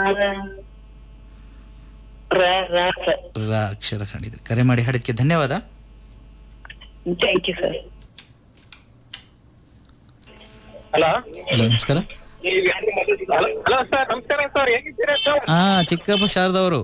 ರ ರ ಸರ್ ರ ಅಕ್ಷರ ಹಾಡಿದ್ರಿ ಕರೆ ಮಾಡಿ ಹಾಡಿದ್ಕೆ ಧನ್ಯವಾದ thank you sir hello hello ನಮಸ್ಕಾರ ಹಲೋ ಸರ್ ನಮಸ್ಕಾರ ಸರ್ ಹೇಗಿದ್ದೀರಾ ಸರ್ ಹಾ ಚಿಕ್ಕಪ್ಪ ಶಾರದವರು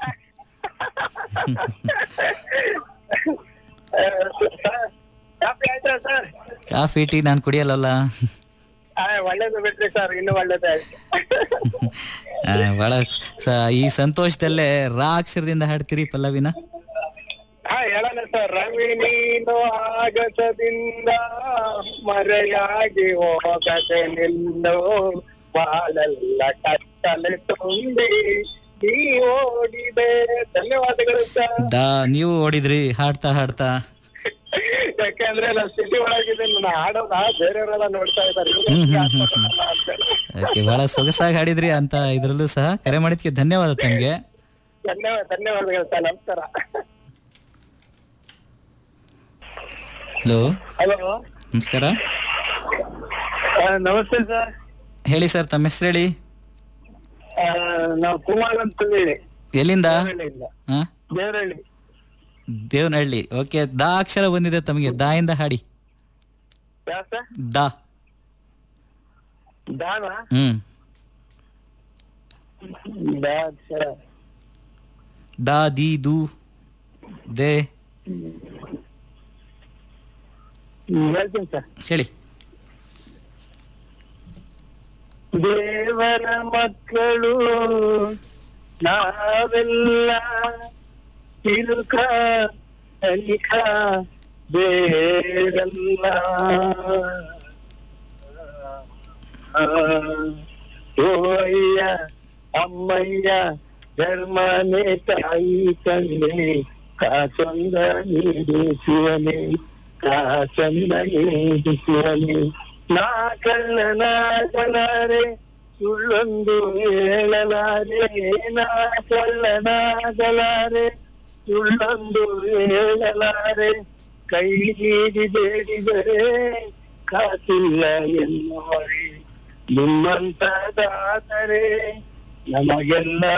ಕಾಫಿ ಆಯ್ತಾ ಸರ್ ಕಾಫಿ ಟೀ ನಾನು ಕುಡಿಯಲ್ಲಲ್ಲ ಆ, ಒಳ್ಳೇದು ಬಿಡ್ರಿ ಸರ್ ಇನ್ನು ಒಳ್ಳೇದು ಆ, ಬಹಳ ಸ- ಈ ಸಂತೋಷದಲ್ಲೇ ರಾ ಅಕ್ಷರದಿಂದ ಹಾಡ್ತೀರಿ ಪಲ್ಲವಿನ ಹಾ ಹೇಳೋಣ ಸರ್ ರವಿ ನೀನು ಆಗಸದಿಂದ ಮರೆಯಾಗಿ ಹೋಗದೆ ನಿಲ್ಲು ಬಾಳೆಲ್ಲ ಕತ್ತಲೆ ತುಂಬಿ ನೀ ಓಡಿದೆ ಧನ್ಯವಾದಗಳು ಸರ್ ದಾ ನೀವು ಓಡಿದ್ರಿ ಹಾಡ್ತಾ ಹಾಡ್ತಾ ಯಾಕಂದ್ರೆ ನಾನು ಸಿಟಿ ಒಳಗಿದ್ದೀನಿ ನಾನು ಹಾಡೋದ ಬೇರೆಯವರೆಲ್ಲ ನೋಡ್ತಾ ಇದ್ದಾರೆ ಹ್ಮ್, ಹ್ಮ್, ಹ್ಮ್, ಹ್ಮ್. ಓಕೆ ಬಹಳ ಸೊಗಸಾಗಿ ಹಾಡಿದ್ರಿ ಅಂತ ಇದ್ರಲ್ಲೂ ಸಹ ಕರೆ ಮಾಡಿದ್ಕೆ ಧನ್ಯವಾದ ತಮ್ಗೆ ಧನ್ಯವಾದ ಧನ್ಯವಾದಗಳು ಸರ್ ನಮಸ್ಕಾರ ಹಲೋ ಹಲೋ ನಮಸ್ಕಾರ ನಮಸ್ತೆ ಸರ್ ಹೇಳಿ ಸರ್ ತಮ್ಮ ಹೆಸರು ಹೇಳಿ ನಾವು ಕುಮಾರ್ ಅಂತ ಹೇಳಿ ಎಲ್ಲಿಂದ ದೇವರಹಳ್ಳಿಯಿಂದ ಹಾ ದೇವರಹಳ್ಳಿ ದೇವನಹಳ್ಳಿ ಓಕೆ ದಾ ಅಕ್ಷರ ಬಂದಿದೆ ತಮಗೆ ದಾ ಇಂದ ಹಾಡಿ ಯಾವ ಸರ್ ದಾ ದಾನ ಹ್ಮ್ ದಾ ಅಕ್ಷರ ದಾ ದಿ ದು ದೇ ಹ್ಮ್, ಹೇಳ್ತೀನಿ ಸರ್ ಹೇಳಿ ದೇವರ ಮಕ್ಕಳು ನಾವೆಲ್ಲ ತಿರುಕ ತನಿಖ ಬೇಡಲ್ಲ ಓ ಅಯ್ಯ ಅಮ್ಮಯ್ಯ ಧರ್ಮನೇ ತಾಯಿ ತಂದೆ ಕಾಸಂದ ನೀಡು ಶಿವನೇ ಕಾಸಂದ ನೀಡು ಶಿವನೇ ನಾ ಕಳ್ಳನಾಗಲಾರೆ ಸುಳ್ಳೊಂದು ಹೇಳಲಾರೆ ನಾ ಕಳ್ಳನಾಗಲಾರೆ ಸುಳ್ಳೊಂದು ಹೇಳಲಾರೆ ಕೈ ನೀಡಿ ಬೇಡಿದರೆ ಕಾಸಿಲ್ಲ ಎನ್ನುವರೆ ನಿಮ್ಮಂತದಾದರೆ ನಮಗೆಲ್ಲ